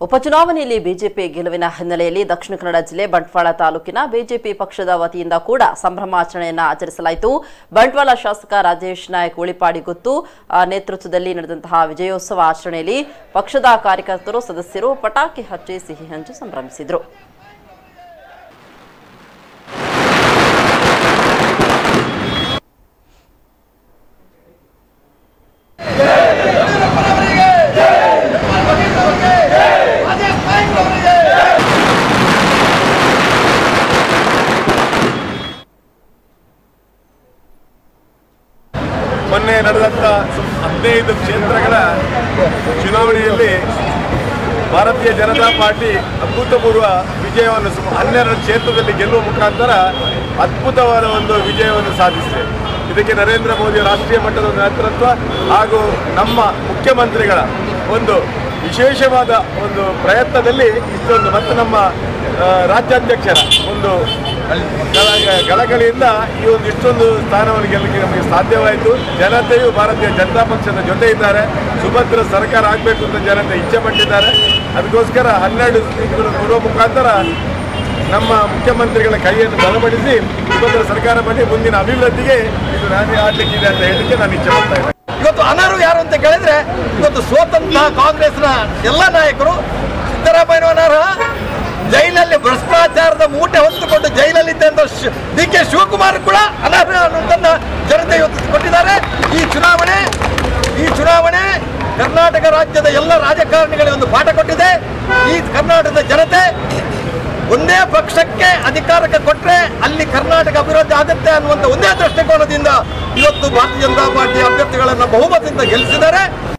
ಉಪಚುನಾವಣೆಯಲ್ಲಿ ಬಿಜೆಪಿ ಗೆಲುವಿನ ಹಿನ್ನೆಲೆಯಲ್ಲಿ ದಕ್ಷಿಣ ಕನ್ನಡ ಜಿಲ್ಲೆ ಬಂಟ್ವಾಳ ತಾಲೂಕಿನ ಬಿಜೆಪಿ ಪಕ್ಷದ ವತಿಯಿಂದ ಕೂಡ ಸಂಭ್ರಮಾಚರಣೆಯನ್ನು ಆಚರಿಸಲಾಯಿತು ಬಂಟ್ವಾಳ ಶಾಸಕ ರಾಜೇಶ್ ನಾಯಕ್ ಉಳಿಪಾಡಿ ಗುತ್ತು ಆ, ನೇತೃತ್ವದಲ್ಲಿ ನಡೆದಂತಹ ವಿಜಯೋತ್ಸವ ಆಚರಣೆಯಲ್ಲಿ ಪಕ್ಷದ ಕಾರ್ಯಕರ್ತರು ಸದಸ್ಯರು ಪಟಾಕಿ ಹಚ್ಚಿ ಸಿಹಿ ಹಂಚಿ ಸಂಭ್ರಮಿಸಿದರು ಮೊನ್ನೆ ನಡೆದಂಥ ಹದಿನೈದು ಕ್ಷೇತ್ರಗಳ ಚುನಾವಣೆಯಲ್ಲಿ ಭಾರತೀಯ ಜನತಾ ಪಾರ್ಟಿ ಅಭೂತಪೂರ್ವ ವಿಜಯವನ್ನು ಸುಮ- ಹನ್ನೆರಡು ಕ್ಷೇತ್ರದಲ್ಲಿ ಗೆಲ್ಲುವ ಮುಖಾಂತರ ಅದ್ಭುತವಾದ ಒಂದು ವಿಜಯವನ್ನು ಸಾಧಿಸಿದೆ ಇದಕ್ಕೆ ನರೇಂದ್ರ ಮೋದಿ ರಾಷ್ಟ್ರೀಯ ಮಟ್ಟದ ಒಂದು ನೇತೃತ್ವ ಹಾಗೂ ನಮ್ಮ ಮುಖ್ಯಮಂತ್ರಿಗಳ ಒಂದು ವಿಶೇಷವಾದ ಒಂದು ಪ್ರಯತ್ನದಲ್ಲಿ ಇಷ್ಟೊಂದು ಮತ್ತು ನಮ್ಮ ಆ, ರಾಜ್ಯಾಧ್ಯಕ್ಷರ ಒಂದು ಗಳ- ಗಳಗಳಿಂದ ಈ ಒಂದು ಇಷ್ಟೊಂದು ಸ್ಥಾನವನ್ನು ಗೆಲ್ಲಕ್ಕೆ ನಮಗೆ ಸಾಧ್ಯವಾಯಿತು ಜನತೆಯು ಭಾರತೀಯ ಜನತಾ ಪಕ್ಷದ ಜೊತೆ ಇದ್ದಾರೆ ಸುಭದ್ರ ಸರ್ಕಾರ ಆಗಬೇಕು ಅಂತ ಜನತೆ ಇಚ್ಛೆ ಪಟ್ಟಿದ್ದಾರೆ ಅದಕ್ಕೋಸ್ಕರ ಹನ್ನೆರಡು ಸೀಟುಗಳು ಕೊಡುವ ಮುಖಾಂತರ ನಮ್ಮ ಮುಖ್ಯಮಂತ್ರಿಗಳ ಕೈಯನ್ನು ಬಲಪಡಿಸಿ ಸುಭದ್ರ ಸರ್ಕಾರ ಮಾಡಿ ಮುಂದಿನ ಅಭಿವೃದ್ಧಿಗೆ ಇದು ನಾನೇ ಆಡ್ಲಿಕ್ಕಿದೆ ಅಂತ ಹೇಳಲಿಕ್ಕೆ ನಾನು ಇಚ್ಛೆ ಪಡ್ತಾ ಇದ್ದೇನೆ ಇವತ್ತು ಅನರ್ಹ ಯಾರು ಅಂತ ಕೇಳಿದ್ರೆ ಇವತ್ತು ಸ್ವತಂತ್ರ ಕಾಂಗ್ರೆಸ್ನ ಎಲ್ಲ ನಾಯಕರು ಸಿದ್ದರಾಮಯ್ಯ ಅನರ್ಹ ಜೈಲಲ್ಲಿ ಭ್ರಷ್ಟಾಚಾರದ ಮೂಟೆ ಹೊತ್ತುಕೊಂಡು ಜೈಲಲ್ಲಿದ್ದಂಥ ಡಿ ಕೆ ಶಿವಕುಮಾರ್ ಕೂಡ ಅನರ್ಹ ಅನ್ನೋದನ್ನ ಜನತೆ ಇವತ್ತು ಕೊಟ್ಟಿದ್ದಾರೆ ಈ ಚುನಾವಣೆ ಈ ಚುನಾವಣೆ ಕರ್ನಾಟಕ ರಾಜ್ಯದ ಎಲ್ಲ ರಾಜಕಾರಣಿಗಳಿಗೆ ಒಂದು ಪಾಠ ಕೊಟ್ಟಿದೆ ಈ ಕರ್ನಾಟಕದ ಜನತೆ ಒಂದೇ ಪಕ್ಷಕ್ಕೆ ಅಧಿಕಾರಕ್ಕೆ ಕೊಟ್ಟರೆ ಅಲ್ಲಿ ಕರ್ನಾಟಕ ಅಭಿವೃದ್ಧಿ ಆಗುತ್ತೆ ಅನ್ನುವಂಥ ಒಂದೇ ದೃಷ್ಟಿಕೋನದಿಂದ ಇವತ್ತು ಭಾರತೀಯ ಜನತಾ ಪಾರ್ಟಿ ಅಭ್ಯರ್ಥಿಗಳನ್ನು ಬಹುಮತದಿಂದ ಗೆಲ್ಲಿಸಿದ್ದಾರೆ